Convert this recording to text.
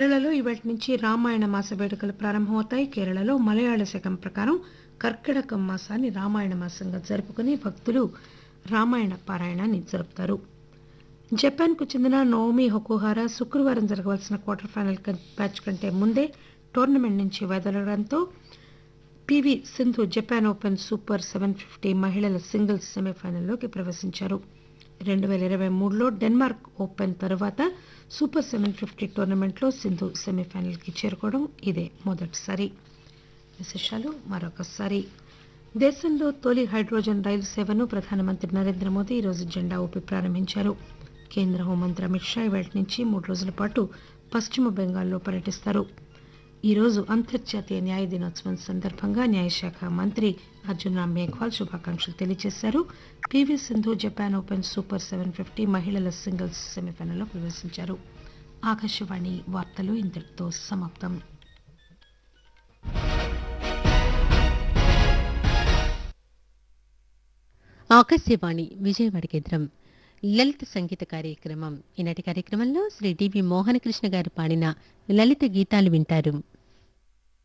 కేరళలో ఇవాటి నుంచి రామాయణ మాస వేడుకలు ప్రారంభమవుతాయి కేరళలో మలయాళ శకం ప్రకారం కర్కిటకం మాసాన్ని రామాయణ మాసంగా జరుపుకుని భక్తులు రామాయణ పారాయణాన్ని జరుపుతారు జపాన్కు చెందిన నోమి హొకుహారా శుక్రవారం జరగవలసిన క్వార్టర్ ఫైనల్ కం- మ్యాచ్ కంటే ముందే టోర్నమెంట్ నుంచి వైదొలగడంతో PV Sindhu Japan open super seven fifty మహిళల సింగిల్స్ సెమీఫైనల్లోకి ప్రవేశించారు రెండు వేల ఇరవై మూడులో డెన్మార్క్ ఓపెన్ తరువాత సూపర్ సెవెన్ ఫిఫ్టీ టోర్నమెంట్లో సింధు సెమీఫైనల్కి చేరుకోవడం ఇదే మొదటిసారి విశేషాలు మరొకసారి దేశంలో తొలి హైడ్రోజన్ రైలు సేవను ప్రధానమంత్రి నరేంద్ర మోదీ ఈరోజు జెండా ఊపి ప్రారంభించారు కేంద్ర హోంమంత్రి అమిత్ షా ఇవాటి నుంచి మూడు రోజుల పాటు పశ్చిమ బెంగాల్లో పర్యటిస్తారు ఈరోజు అంతర్జాతీయ న్యాయ దినోత్సవం సందర్భంగా న్యాయశాఖ మంత్రి అర్జున్ రామ్ మేఘ్వాల్ శుభాకాంక్షలు తెలియజేశారు PV Sindhu Japan open super seven fifty మహిళల సింగిల్స్ సెమీఫైనల్లో ప్రవేశించారు ఆకాశవాణి వార్తలు ఇంతటితో సమాప్తం ఆకాశవాణి విజయవాడ కేంద్రం లలిత సంగీత కార్యక్రమం ఈనాటి కార్యక్రమంలో శ్రీ డివి మోహనకృష్ణ గారు పాడిన లలిత గీతాలు వింటారు